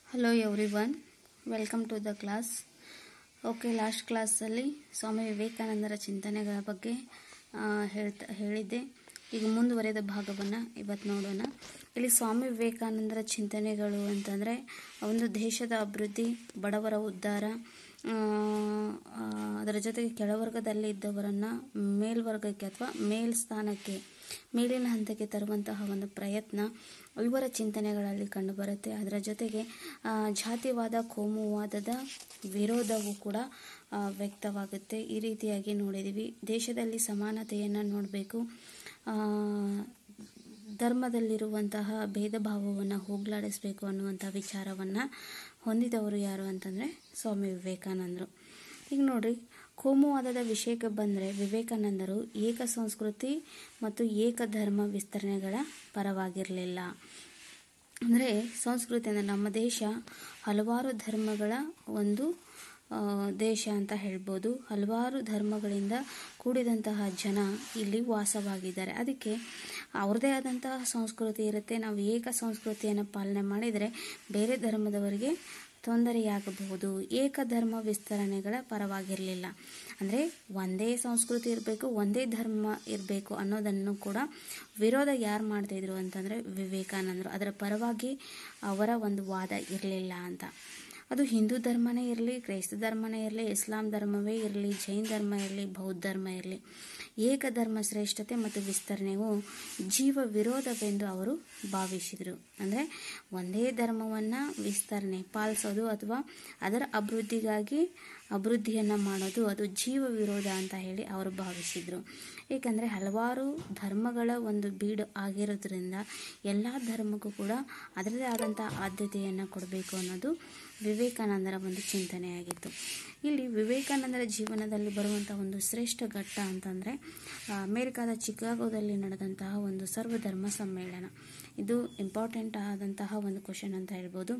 hello everyone welcome to the class okay last ಕ್ಲಾಸಲ್ಲಿ ಸ್ವಾಮಿ ವಿವೇಕಾನಂದರ ಚಿಂತನೆಗಳ ಬಗ್ಗೆ ಆ, ಹೇಳ್ತಾ ಹೇಳಿದ್ದೆ ಈಗ ಮುಂದುವರೆದ ಭಾಗವನ್ನು ಇವತ್ತು ನೋಡೋಣ ಇಲ್ಲಿ ಸ್ವಾಮಿ ವಿವೇಕಾನಂದರ ಚಿಂತನೆಗಳು ಅಂತಂದರೆ ಒಂದು ದೇಶದ ಅಭಿವೃದ್ಧಿ ಬಡವರ ಉದ್ಧಾರ ಆ, ಆ, ಅದರ ಜೊತೆಗೆ ಕೆಳವರ್ಗದಲ್ಲಿ ಇದ್ದವರನ್ನು ಮೇಲ್ವರ್ಗಕ್ಕೆ ಅಥವಾ ಮೇಲ್ಸ್ಥಾನಕ್ಕೆ ಮೇಲಿನ ಹಂತಕ್ಕೆ ತರುವಂತಹ ಒಂದು ಪ್ರಯತ್ನ ಇವರ ಚಿಂತನೆಗಳಲ್ಲಿ ಕಂಡುಬರುತ್ತೆ ಅದರ ಜೊತೆಗೆ ಆ, ಜಾತಿವಾದ ಕೋಮುವಾದದ ವಿರೋಧವೂ ಕೂಡ ಆ, ವ್ಯಕ್ತವಾಗುತ್ತೆ ಈ ರೀತಿಯಾಗಿ ನೋಡಿದ್ದೀವಿ ದೇಶದಲ್ಲಿ ಸಮಾನತೆಯನ್ನು ನೋಡಬೇಕು ಧರ್ಮದಲ್ಲಿರುವಂತಹ ಭೇದ ಭಾವವನ್ನು ಹೋಗಲಾಡಿಸಬೇಕು ಅನ್ನುವಂಥ ವಿಚಾರವನ್ನು ಹೊಂದಿದವರು ಯಾರು ಅಂತಂದರೆ ಸ್ವಾಮಿ ವಿವೇಕಾನಂದರು ಈಗ ನೋಡ್ರಿ ಕೋಮುವಾದದ ವಿಷಯಕ್ಕೆ ಬಂದರೆ ವಿವೇಕಾನಂದರು ಏಕ ಸಂಸ್ಕೃತಿ ಮತ್ತು ಏಕ ಧರ್ಮ ವಿಸ್ತರಣೆಗಳ ಪರವಾಗಿರಲಿಲ್ಲ ಅಂದರೆ ಸಂಸ್ಕೃತಿ ಅಂದರೆ ನಮ್ಮ ದೇಶ ಹಲವಾರು ಧರ್ಮಗಳ ಒಂದು ಆ, ದೇಶ ಅಂತ ಹೇಳ್ಬೋದು ಹಲವಾರು ಧರ್ಮಗಳಿಂದ ಕೂಡಿದಂತಹ ಜನ ಇಲ್ಲಿ ವಾಸವಾಗಿದ್ದಾರೆ ಅದಕ್ಕೆ ಅವ್ರದ್ದೇ ಆದಂತಹ ಸಂಸ್ಕೃತಿ ಇರುತ್ತೆ ನಾವು ಏಕ ಸಂಸ್ಕೃತಿಯನ್ನು ಪಾಲನೆ ಮಾಡಿದರೆ ಬೇರೆ ಧರ್ಮದವರಿಗೆ ತೊಂದರೆಯಾಗಬಹುದು ಏಕಧರ್ಮ ವಿಸ್ತರಣೆಗಳ ಪರವಾಗಿರಲಿಲ್ಲ ಅಂದರೆ ಒಂದೇ ಸಂಸ್ಕೃತಿ ಇರಬೇಕು ಒಂದೇ ಧರ್ಮ ಇರಬೇಕು ಅನ್ನೋದನ್ನು ಕೂಡ ವಿರೋಧ ಯಾರು ಮಾಡ್ತಿದ್ರು ಅಂತಂದರೆ ವಿವೇಕಾನಂದರು ಅದರ ಪರವಾಗಿ ಅವರ ಒಂದು ವಾದ ಇರಲಿಲ್ಲ ಅಂತ ಅದು ಹಿಂದೂ ಧರ್ಮನೇ ಇರಲಿ ಕ್ರೈಸ್ತ ಧರ್ಮನೇ ಇರಲಿ ಇಸ್ಲಾಂ ಧರ್ಮವೇ ಇರಲಿ ಜೈನ ಧರ್ಮ ಇರಲಿ ಬೌದ್ಧ ಧರ್ಮ ಇರಲಿ ಏಕಧರ್ಮ ಶ್ರೇಷ್ಠತೆ ಮತ್ತು ವಿಸ್ತರಣೆಯು ಜೀವ ವಿರೋಧವೆಂದು ಅವರು ಭಾವಿಸಿದರು ಅಂದರೆ ಒಂದೇ ಧರ್ಮವನ್ನು ವಿಸ್ತರಣೆ ಪಾಲಿಸೋದು ಅಥವಾ ಅದರ ಅಭಿವೃದ್ಧಿಗಾಗಿ ಅಭಿವೃದ್ಧಿಯನ್ನು ಮಾಡೋದು ಅದು ಜೀವ ವಿರೋಧ ಅಂತ ಹೇಳಿ ಅವರು ಭಾವಿಸಿದರು ಏಕೆಂದರೆ ಹಲವಾರು ಧರ್ಮಗಳ ಒಂದು ಬೀಡು ಆಗಿರೋದ್ರಿಂದ ಎಲ್ಲ ಧರ್ಮಕ್ಕೂ ಕೂಡ ಅದರದೇ ಆದಂಥ ಆದ್ಯತೆಯನ್ನು ಕೊಡಬೇಕು ಅನ್ನೋದು ವಿವೇಕಾನಂದರ ಒಂದು ಚಿಂತನೆಯಾಗಿತ್ತು ಇಲ್ಲಿ ವಿವೇಕಾನಂದರ ಜೀವನದಲ್ಲಿ ಬರುವಂಥ ಒಂದು ಶ್ರೇಷ್ಠ ಘಟ್ಟ ಅಂತಂದರೆ ಅಮೇರಿಕಾದ ಚಿಕಾಗೋದಲ್ಲಿ ನಡೆದಂತಹ ಒಂದು ಸರ್ವಧರ್ಮ ಸಮ್ಮೇಳನ ಇದು ಇಂಪಾರ್ಟೆಂಟ್ ಆದಂತಹ ಒಂದು ಕ್ವಶನ್ ಅಂತ ಹೇಳ್ಬೋದು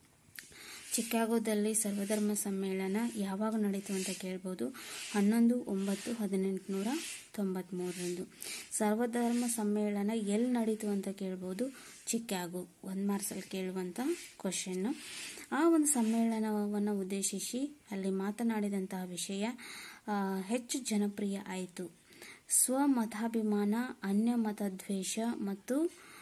ಚಿಕಾಗೋದಲ್ಲಿ ಸರ್ವಧರ್ಮ ಸಮ್ಮೇಳನ ಯಾವಾಗ ನಡೀತು ಅಂತ ಕೇಳ್ಬೋದು ಹನ್ನೊಂದು ಒಂಬತ್ತು ಹದಿನೆಂಟುನೂರ ತೊಂಬತ್ತ್ಮೂರರಂದು ಸರ್ವಧರ್ಮ ಸಮ್ಮೇಳನ ಎಲ್ಲಿ ನಡೀತು ಅಂತ ಕೇಳ್ಬೋದು ಚಿಕಾಗೋ ಒಂದು ಮಾರ್ಕ್ಸಲ್ಲಿ ಕೇಳುವಂಥ ಕ್ವಶನ್ನು ಆ ಒಂದು ಸಮ್ಮೇಳನವನ್ನು ಉದ್ದೇಶಿಸಿ ಅಲ್ಲಿ ಮಾತನಾಡಿದಂತಹ ವಿಷಯ ಆ, ಹೆಚ್ಚು ಜನಪ್ರಿಯ ಆಯಿತು ಸ್ವಮತಾಭಿಮಾನ ಅನ್ಯ ಮತದ್ವೇಷ ಮತ್ತು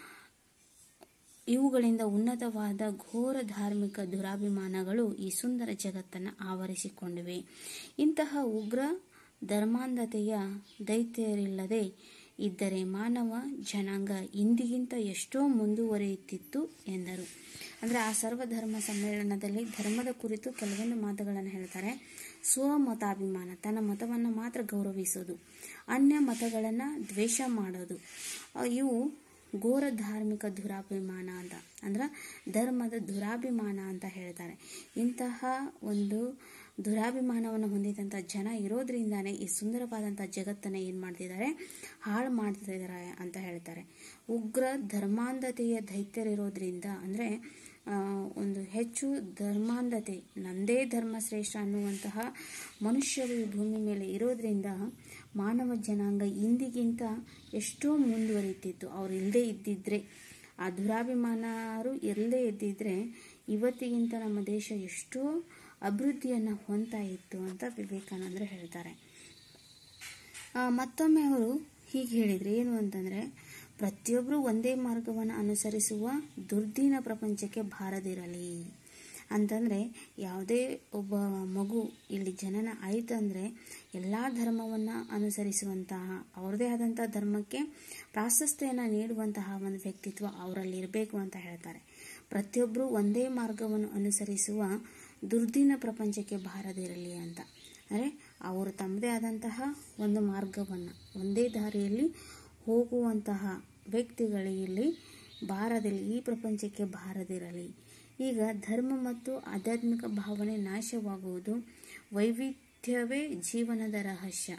ಇವುಗಳಿಂದ ಉನ್ನತವಾದ ಘೋರ ಧಾರ್ಮಿಕ ದುರಾಭಿಮಾನಗಳು ಈ ಸುಂದರ ಜಗತ್ತನ್ನು ಆವರಿಸಿಕೊಂಡಿವೆ ಇಂತಹ ಉಗ್ರ ಧರ್ಮಾಂಧತೆಯ ದೈತ್ಯರಿಲ್ಲದೆ ಇದ್ದರೆ ಮಾನವ ಜನಾಂಗ ಇಂದಿಗಿಂತ ಎಷ್ಟೋ ಮುಂದುವರಿಯುತ್ತಿತ್ತು ಎಂದರು ಅಂದರೆ ಆ ಸರ್ವಧರ್ಮ ಸಮ್ಮೇಳನದಲ್ಲಿ ಧರ್ಮದ ಕುರಿತು ಕೆಲವೊಂದು ಮಾತುಗಳನ್ನು ಹೇಳ್ತಾರೆ ಸ್ವಮತಾಭಿಮಾನ ತನ್ನ ಮತವನ್ನು ಮಾತ್ರ ಗೌರವಿಸೋದು ಅನ್ಯ ಮತಗಳನ್ನು ದ್ವೇಷ ಮಾಡೋದು ಆ, ಇವು ಘೋರ ಧಾರ್ಮಿಕ ದುರಾಭಿಮಾನ ಅಂತ ಅಂದ್ರೆ ಧರ್ಮದ ದುರಾಭಿಮಾನ ಅಂತ ಹೇಳ್ತಾರೆ ಇಂತಹ ಒಂದು ದುರಾಭಿಮಾನವನ್ನು ಹೊಂದಿದಂಥ ಜನ ಇರೋದ್ರಿಂದಾನೇ ಈ ಸುಂದರವಾದಂಥ ಜಗತ್ತನ್ನು ಏನು ಮಾಡ್ತಿದ್ದಾರೆ ಹಾಳು ಮಾಡ್ತಿದ್ದಾರೆ ಅಂತ ಹೇಳ್ತಾರೆ ಉಗ್ರ ಧರ್ಮಾಂಧತೆಯ ದೈತ್ಯರಿರೋದ್ರಿಂದ ಅಂದರೆ ಒಂದು ಹೆಚ್ಚು ಧರ್ಮಾಂಧತೆ ನಂದೇ ಧರ್ಮ ಶ್ರೇಷ್ಠ ಅನ್ನುವಂತಹ ಮನುಷ್ಯರು ಈ ಭೂಮಿ ಮೇಲೆ ಇರೋದ್ರಿಂದ ಮಾನವ ಜನಾಂಗ ಇಂದಿಗಿಂತ ಎಷ್ಟೋ ಮುಂದುವರಿತಿತ್ತು ಅವ್ರು ಇಲ್ಲದೇ ಇದ್ದಿದ್ರೆ ಆ ದುರಾಭಿಮಾನರು ಇಲ್ಲದೇ ಇದ್ದಿದ್ರೆ ಇವತ್ತಿಗಿಂತ ನಮ್ಮ ದೇಶ ಎಷ್ಟೋ ಅಭಿವೃದ್ಧಿಯನ್ನು ಹೊಂದ್ತಾ ಇತ್ತು ಅಂತ ವಿವೇಕಾನಂದರು ಹೇಳ್ತಾರೆ ಆ, ಮತ್ತೊಮ್ಮೆ ಅವರು ಹೀಗೆ ಹೇಳಿದ್ರು ಏನು ಅಂತಂದರೆ ಪ್ರತಿಯೊಬ್ಬರು ಒಂದೇ ಮಾರ್ಗವನ್ನು ಅನುಸರಿಸುವ ದುರ್ದಿನ ಪ್ರಪಂಚಕ್ಕೆ ಬಾರದಿರಲಿ ಅಂತಂದರೆ ಯಾವುದೇ ಒಬ್ಬ ಮಗು ಇಲ್ಲಿ ಜನನ ಆಯಿತಂದರೆ ಎಲ್ಲ ಧರ್ಮವನ್ನು ಅನುಸರಿಸುವಂತಹ ಅವ್ರದ್ದೇ ಆದಂಥ ಧರ್ಮಕ್ಕೆ ಪ್ರಾಶಸ್ತ್ಯವನ್ನು ನೀಡುವಂತಹ ಒಂದು ವ್ಯಕ್ತಿತ್ವ ಅವರಲ್ಲಿ ಇರಬೇಕು ಅಂತ ಹೇಳ್ತಾರೆ ಪ್ರತಿಯೊಬ್ಬರು ಒಂದೇ ಮಾರ್ಗವನ್ನು ಅನುಸರಿಸುವ ದುರ್ದಿನ ಪ್ರಪಂಚಕ್ಕೆ ಬಾರದಿರಲಿ ಅಂತ ಅಂದರೆ ಅವರು ತಮ್ಮದೇ ಆದಂತಹ ಒಂದು ಮಾರ್ಗವನ್ನು ಒಂದೇ ದಾರಿಯಲ್ಲಿ ಹೋಗುವಂತಹ ವ್ಯಕ್ತಿಗಳಿಗೆ ಇಲ್ಲಿ ಬಾರದಿರಲಿ ಈ ಪ್ರಪಂಚಕ್ಕೆ ಬಾರದಿರಲಿ ಈಗ ಧರ್ಮ ಮತ್ತು ಆಧ್ಯಾತ್ಮಿಕ ಭಾವನೆ ನಾಶವಾಗುವುದು ವೈವಿಧ್ಯವೇ ಜೀವನದ ರಹಸ್ಯ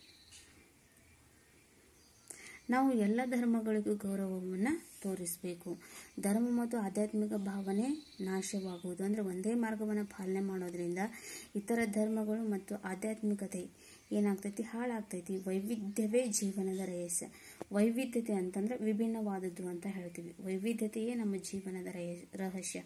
ನಾವು ಎಲ್ಲ ಧರ್ಮಗಳಿಗೂ ಗೌರವವನ್ನು ತೋರಿಸಬೇಕು ಧರ್ಮ ಮತ್ತು ಆಧ್ಯಾತ್ಮಿಕ ಭಾವನೆ ನಾಶವಾಗುವುದು ಅಂದರೆ ಒಂದೇ ಮಾರ್ಗವನ್ನು ಪಾಲನೆ ಮಾಡೋದ್ರಿಂದ ಇತರ ಧರ್ಮಗಳು ಮತ್ತು ಆಧ್ಯಾತ್ಮಿಕತೆ ಏನಾಗ್ತೈತಿ ಹಾಳಾಗ್ತೈತಿ ವೈವಿಧ್ಯವೇ ಜೀವನದ ರಹಸ್ಯ ವೈವಿಧ್ಯತೆ ಅಂತಂದ್ರೆ ವಿಭಿನ್ನವಾದದ್ದು ಅಂತ ಹೇಳ್ತೀವಿ ವೈವಿಧ್ಯತೆಯೇ ನಮ್ಮ ಜೀವನದ ರಹ- ರಹಸ್ಯ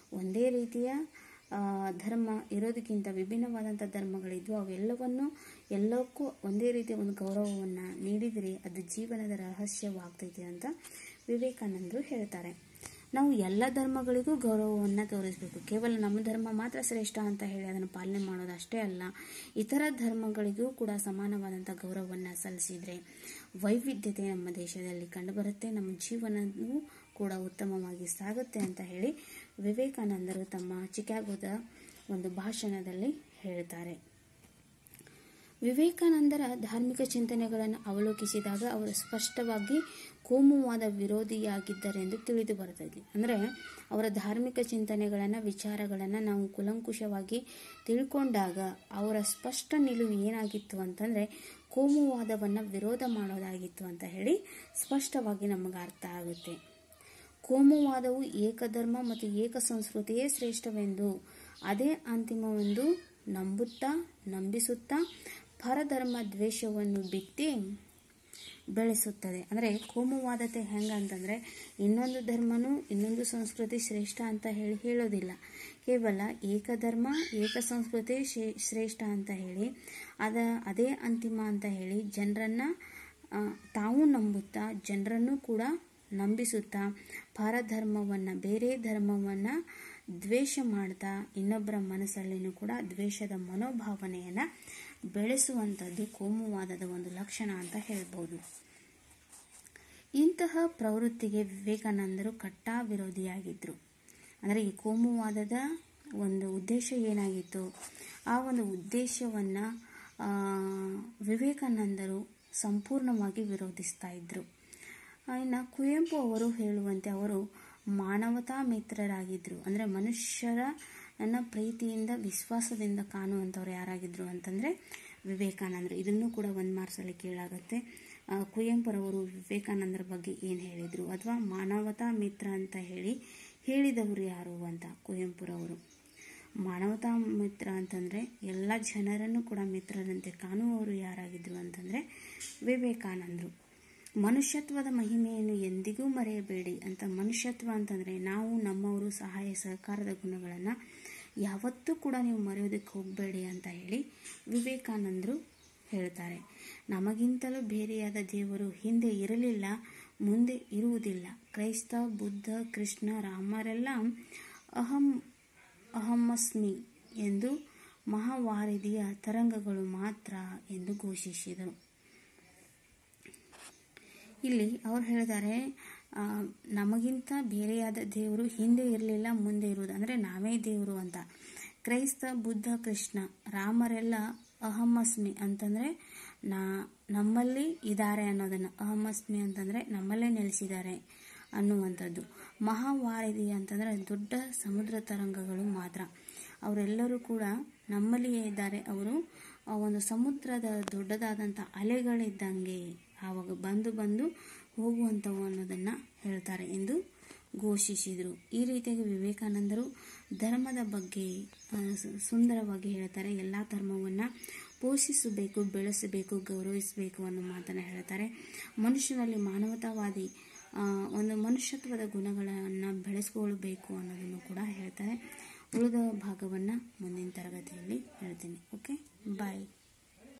ಒಂದೇ ರೀತಿಯ ಆ, ಧರ್ಮ ಇರೋದಕ್ಕಿಂತ ವಿಭಿನ್ನವಾದಂಥ ಧರ್ಮಗಳಿದ್ವು ಅವೆಲ್ಲವನ್ನು ಎಲ್ಲಕ್ಕೂ ಒಂದೇ ರೀತಿಯ ಒಂದು ಗೌರವವನ್ನು ನೀಡಿದರೆ ಅದು ಜೀವನದ ರಹಸ್ಯವಾಗ್ತೈತೆ ಅಂತ ವಿವೇಕಾನಂದರು ಹೇಳ್ತಾರೆ ನಾವು ಎಲ್ಲ ಧರ್ಮಗಳಿಗೂ ಗೌರವವನ್ನು ತೋರಿಸಬೇಕು ಕೇವಲ ನಮ್ಮ ಧರ್ಮ ಮಾತ್ರ ಶ್ರೇಷ್ಠ ಅಂತ ಹೇಳಿ ಅದನ್ನು ಪಾಲನೆ ಮಾಡೋದು ಅಷ್ಟೇ ಅಲ್ಲ ಇತರ ಧರ್ಮಗಳಿಗೂ ಕೂಡ ಸಮಾನವಾದಂಥ ಗೌರವವನ್ನು ಸಲ್ಲಿಸಿದರೆ ವೈವಿಧ್ಯತೆ ನಮ್ಮ ದೇಶದಲ್ಲಿ ಕಂಡುಬರುತ್ತೆ ನಮ್ಮ ಜೀವನವೂ ಕೂಡ ಉತ್ತಮವಾಗಿ ಸಾಗುತ್ತೆ ಅಂತ ಹೇಳಿ ವಿವೇಕಾನಂದರು ತಮ್ಮ ಚಿಕಾಗೋದ ಒಂದು ಭಾಷಣದಲ್ಲಿ ಹೇಳ್ತಾರೆ ವಿವೇಕಾನಂದರ ಧಾರ್ಮಿಕ ಚಿಂತನೆಗಳನ್ನು ಅವಲೋಕಿಸಿದಾಗ ಅವರು ಸ್ಪಷ್ಟವಾಗಿ ಕೋಮುವಾದ ವಿರೋಧಿಯಾಗಿದ್ದರೆಂದು ತಿಳಿದು ಬರ್ತದೆ ಅಂದರೆ ಅವರ ಧಾರ್ಮಿಕ ಚಿಂತನೆಗಳನ್ನು ವಿಚಾರಗಳನ್ನು ನಾವು ಕುಲಂಕುಷವಾಗಿ ತಿಳ್ಕೊಂಡಾಗ ಅವರ ಸ್ಪಷ್ಟ ನಿಲುವು ಏನಾಗಿತ್ತು ಅಂತಂದರೆ ಕೋಮುವಾದವನ್ನು ವಿರೋಧ ಮಾಡೋದಾಗಿತ್ತು ಅಂತ ಹೇಳಿ ಸ್ಪಷ್ಟವಾಗಿ ನಮಗೆ ಅರ್ಥ ಆಗುತ್ತೆ ಕೋಮುವಾದವು ಏಕಧರ್ಮ ಮತ್ತು ಏಕ ಸಂಸ್ಕೃತಿಯೇ ಶ್ರೇಷ್ಠವೆಂದು ಅದೇ ಅಂತಿಮವೆಂದು ನಂಬುತ್ತಾ ನಂಬಿಸುತ್ತಾ ಪರಧರ್ಮ ದ್ವೇಷವನ್ನು ಬಿತ್ತಿ ಬೆಳೆಸುತ್ತದೆ ಅಂದರೆ ಕೋಮುವಾದತೆ ಹೆಂಗಂತಂದರೆ ಇನ್ನೊಂದು ಧರ್ಮನೂ ಇನ್ನೊಂದು ಸಂಸ್ಕೃತಿ ಶ್ರೇಷ್ಠ ಅಂತ ಹೇಳಿ ಹೇಳೋದಿಲ್ಲ ಕೇವಲ ಏಕಧರ್ಮ ಏಕ ಸಂಸ್ಕೃತಿ ಶೇ- ಶ್ರೇಷ್ಠ ಅಂತ ಹೇಳಿ ಅದ ಅದೇ ಅಂತಿಮ ಅಂತ ಹೇಳಿ ಜನರನ್ನು ತಾವು ನಂಬುತ್ತಾ ಜನರನ್ನು ಕೂಡ ನಂಬಿಸುತ್ತಾ ಪರಧರ್ಮವನ್ನು ಬೇರೆ ಧರ್ಮವನ್ನು ದ್ವೇಷ ಮಾಡ್ತಾ ಇನ್ನೊಬ್ಬರ ಮನಸ್ಸಲ್ಲಿನೂ ಕೂಡ ದ್ವೇಷದ ಮನೋಭಾವನೆಯನ್ನು ಬೆಳೆಸುವಂಥದ್ದು ಕೋಮುವಾದದ ಒಂದು ಲಕ್ಷಣ ಅಂತ ಹೇಳ್ಬೋದು ಇಂತಹ ಪ್ರವೃತ್ತಿಗೆ ವಿವೇಕಾನಂದರು ಕಟ್ಟಾ ವಿರೋಧಿಯಾಗಿದ್ದರು ಅಂದರೆ ಈ ಕೋಮುವಾದದ ಒಂದು ಉದ್ದೇಶ ಏನಾಗಿತ್ತು ಆ ಒಂದು ಉದ್ದೇಶವನ್ನು ವಿವೇಕಾನಂದರು ಸಂಪೂರ್ಣವಾಗಿ ವಿರೋಧಿಸ್ತಾ ಇದ್ದರು ಇನ್ನು ಕುವೆಂಪು ಅವರು ಹೇಳುವಂತೆ ಅವರು ಮಾನವತಾ ಮಿತ್ರರಾಗಿದ್ದರು ಅಂದರೆ ಮನುಷ್ಯರ ನನ್ನ ಪ್ರೀತಿಯಿಂದ ವಿಶ್ವಾಸದಿಂದ ಕಾಣುವಂಥವ್ರು ಯಾರಾಗಿದ್ದರು ಅಂತಂದರೆ ವಿವೇಕಾನಂದರು ಇದನ್ನು ಕೂಡ ಒಂದು ಮಾರ್ಕ್ಸಲ್ಲಿ ಕೇಳಾಗುತ್ತೆ ಆ, ಕುವೆಂಪುರವರು ವಿವೇಕಾನಂದರ ಬಗ್ಗೆ ಏನು ಹೇಳಿದರು ಅಥವಾ ಮಾನವತಾ ಮಿತ್ರ ಅಂತ ಹೇಳಿ ಹೇಳಿದವರು ಯಾರು ಅಂತ ಕುವೆಂಪುರವರು ಮಾನವತಾ ಮಿತ್ರ ಅಂತಂದರೆ ಎಲ್ಲ ಜನರನ್ನು ಕೂಡ ಮಿತ್ರರಂತೆ ಕಾಣುವವರು ಯಾರಾಗಿದ್ದರು ಅಂತಂದರೆ ವಿವೇಕಾನಂದರು ಮನುಷ್ಯತ್ವದ ಮಹಿಮೆಯನ್ನು ಎಂದಿಗೂ ಮರೆಯಬೇಡಿ ಅಂತ ಮನುಷ್ಯತ್ವ ಅಂತಂದರೆ ನಾವು ನಮ್ಮವರು ಸಹಾಯ ಸಹಕಾರದ ಗುಣಗಳನ್ನು ಯಾವತ್ತೂ ಕೂಡ ನೀವು ಮರೆಯೋದಕ್ಕೆ ಹೋಗಬೇಡಿ ಅಂತ ಹೇಳಿ ವಿವೇಕಾನಂದರು ಹೇಳ್ತಾರೆ ನಮಗಿಂತಲೂ ಬೇರೆಯಾದ ದೇವರು ಹಿಂದೆ ಇರಲಿಲ್ಲ ಮುಂದೆ ಇರುವುದಿಲ್ಲ ಕ್ರೈಸ್ತ ಬುದ್ಧ ಕೃಷ್ಣ ರಾಮರೆಲ್ಲ ಅಹಂ ಅಹಮಸ್ಮಿ ಎಂದು ಮಹಾವಾರಿದಿಯ ತರಂಗಗಳು ಮಾತ್ರ ಎಂದು ಘೋಷಿಸಿದರು ಇಲ್ಲಿ ಅವ್ರು ಹೇಳಿದ್ದಾರೆ ಆ, ನಮಗಿಂತ ಬೇರೆಯಾದ ದೇವರು ಹಿಂದೆ ಇರಲಿಲ್ಲ ಮುಂದೆ ಇರುವುದು ಅಂದರೆ ನಾವೇ ದೇವರು ಅಂತ ಕ್ರೈಸ್ತ ಬುದ್ಧ ಕೃಷ್ಣ ರಾಮರೆಲ್ಲ ಅಹಮಸ್ಮಿ ಅಂತಂದರೆ ನಾ ನಮ್ಮಲ್ಲಿ ಇದ್ದಾರೆ ಅನ್ನೋದನ್ನು ಅಹಮಸ್ಮಿ ಅಂತಂದರೆ ನಮ್ಮಲ್ಲೇ ನೆಲೆಸಿದ್ದಾರೆ ಅನ್ನುವಂಥದ್ದು ಮಹಾವಾರಿದಿ ಅಂತಂದರೆ ದೊಡ್ಡ ಸಮುದ್ರ ತರಂಗಗಳು ಮಾತ್ರ ಅವರೆಲ್ಲರೂ ಕೂಡ ನಮ್ಮಲ್ಲಿಯೇ ಇದ್ದಾರೆ ಅವರು ಆ ಒಂದು ಸಮುದ್ರದ ದೊಡ್ಡದಾದಂಥ ಅಲೆಗಳಿದ್ದಂಗೆ ಆವಾಗ ಬಂದು ಬಂದು ಹೋಗುವಂಥವು ಅನ್ನೋದನ್ನು ಹೇಳ್ತಾರೆ ಎಂದು ಘೋಷಿಸಿದರು ಈ ರೀತಿಯಾಗಿ ವಿವೇಕಾನಂದರು ಧರ್ಮದ ಬಗ್ಗೆ ಆ, ಸು- ಸುಂದರವಾಗಿ ಹೇಳ್ತಾರೆ ಎಲ್ಲ ಧರ್ಮವನ್ನು ಪೋಷಿಸಬೇಕು ಬೆಳೆಸಬೇಕು ಗೌರವಿಸಬೇಕು ಅನ್ನೋ ಮಾತನ್ನು ಹೇಳ್ತಾರೆ ಮನುಷ್ಯನಲ್ಲಿ ಮಾನವತಾವಾದಿ ಆ, ಒಂದು ಮನುಷ್ಯತ್ವದ ಗುಣಗಳನ್ನು ಬೆಳೆಸ್ಕೊಳ್ಬೇಕು ಅನ್ನೋದನ್ನು ಕೂಡ ಹೇಳ್ತಾರೆ ಉಳಿದ ಭಾಗವನ್ನು ಮುಂದಿನ ತರಗತಿಯಲ್ಲಿ ಹೇಳ್ತೀನಿ ಓಕೆ ಬಾಯ್